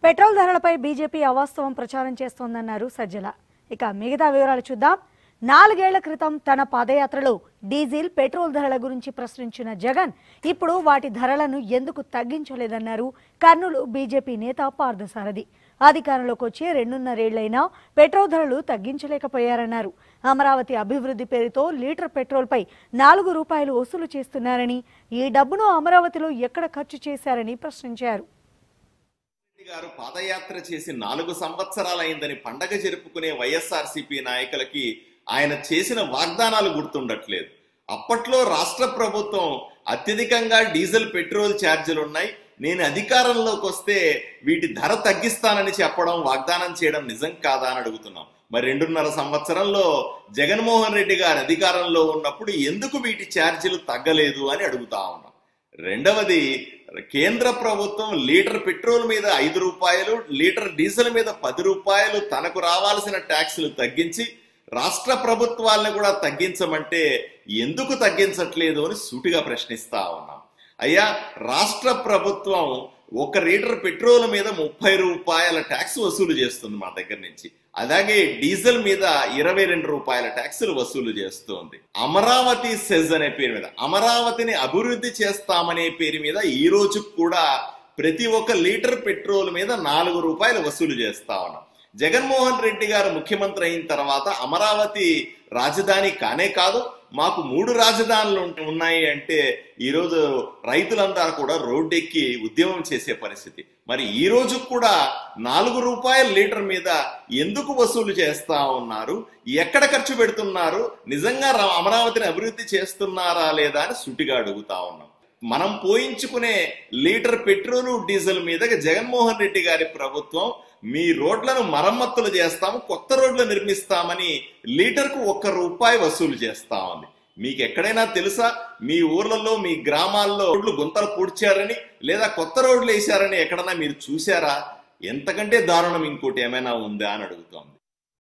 petrol ధరలపై BJP అవాస్తవం ప్రచారం చేస్తోందన్నారు సజ్జల ఇక మిగతా వివరాలు చూద్దాం నాలుగేళ్ల క్రితం తన పాదయాత్రలో డీజిల్ పెట్రోల్ ధరల గురించి ప్రశ్నించిన జగన్ ఇప్పుడు వాటి ధరలను ఎందుకు తగ్గించలేదన్నారు కర్నూలు బీజేపీ నేత పార్థసారథి అధికారంలోకి వచ్చి రెండున్నరేళ్లైనా పెట్రోల్ ధరలు తగ్గించలేకపోయారన్నారు అమరావతి అభివృద్ధి పేరుతో లీటర్ పెట్రోల్పై నాలుగు రూపాయలు వసూలు చేస్తున్నారని ఈ డబ్బును అమరావతిలో ఎక్కడ ఖర్చు చేశారని ప్రశ్నించారు రెడ్డి గారు పాదయాత్ర చేసి నాలుగు సంవత్సరాలైందని పండగ జరుపుకునే వైఎస్ఆర్సీపీ నాయకులకి ఆయన చేసిన వాగ్దానాలు గుర్తుండట్లేదు అప్పట్లో రాష్ట్ర ప్రభుత్వం అత్యధికంగా డీజిల్ పెట్రోల్ ఛార్జీలు ఉన్నాయి నేను అధికారంలోకి వస్తే వీటి ధర తగ్గిస్తానని చెప్పడం వాగ్దానం చేయడం నిజం కాదా అని అడుగుతున్నాం మరి రెండున్నర సంవత్సరంలో జగన్మోహన్ రెడ్డి గారు అధికారంలో ఉన్నప్పుడు ఎందుకు వీటి ఛార్జీలు తగ్గలేదు అని అడుగుతా ఉన్నాం రెండవది కేంద్ర ప్రభుత్వం లీటర్ పెట్రోల్ మీద ఐదు రూపాయలు లీటర్ డీజిల్ మీద పది రూపాయలు తనకు రావాల్సిన ట్యాక్సులు తగ్గించి రాష్ట్ర ప్రభుత్వాలను కూడా తగ్గించమంటే ఎందుకు తగ్గించట్లేదు అని సూటిగా ప్రశ్నిస్తా ఉన్నాం అయ్యా రాష్ట్ర ప్రభుత్వం ఒక లీటర్ పెట్రోల్ మీద ముప్పై రూపాయల ట్యాక్స్ వసూలు చేస్తుంది మా దగ్గర నుంచి అలాగే డీజిల్ మీద ఇరవై రెండు రూపాయల ట్యాక్సులు వసూలు చేస్తుంది అమరావతి సెజ్ అనే పేరు మీద అమరావతిని అభివృద్ధి చేస్తామనే పేరు మీద ఈ రోజు కూడా ప్రతి ఒక్క లీటర్ పెట్రోల్ మీద నాలుగు రూపాయలు వసూలు చేస్తా ఉన్నాం జగన్మోహన్ రెడ్డి గారు ముఖ్యమంత్రి అయిన తర్వాత అమరావతి రాజధాని కానే కాదు మాకు మూడు రాజధానులు ఉంట- ఉన్నాయి అంటే ఈరోజు రైతులందరూ కూడా రోడ్డెక్కి ఉద్యమం చేసే పరిస్థితి మరి ఈ రోజు కూడా నాలుగు రూపాయల లీటర్ మీద ఎందుకు వసూలు చేస్తా ఉన్నారు ఎక్కడ ఖర్చు పెడుతున్నారు నిజంగా రా- అమరావతిని అభివృద్ధి చేస్తున్నారా లేదా అని సుటిగా అడుగుతా ఉన్నాం మనం పోయించుకునే లీటర్ పెట్రోలు డీజిల్ మీద జగన్మోహన్ రెడ్డి గారి ప్రభుత్వం మీ రోడ్లను మరమ్మతులు చేస్తాము కొత్త రోడ్లు నిర్మిస్తామని లీటర్కు ఒక్క రూపాయి వసూలు చేస్తా ఉంది మీకు ఎక్కడైనా తెలుసా మీ ఊర్లలో మీ గ్రామాల్లో రోడ్లు గుంతలు పూడ్చారని లేదా కొత్త రోడ్లు వేశారని ఎక్కడన్నా మీరు చూసారా ఎంతకంటే దారుణం ఇంకోటి ఏమైనా ఉందా అని అడుగుతోంది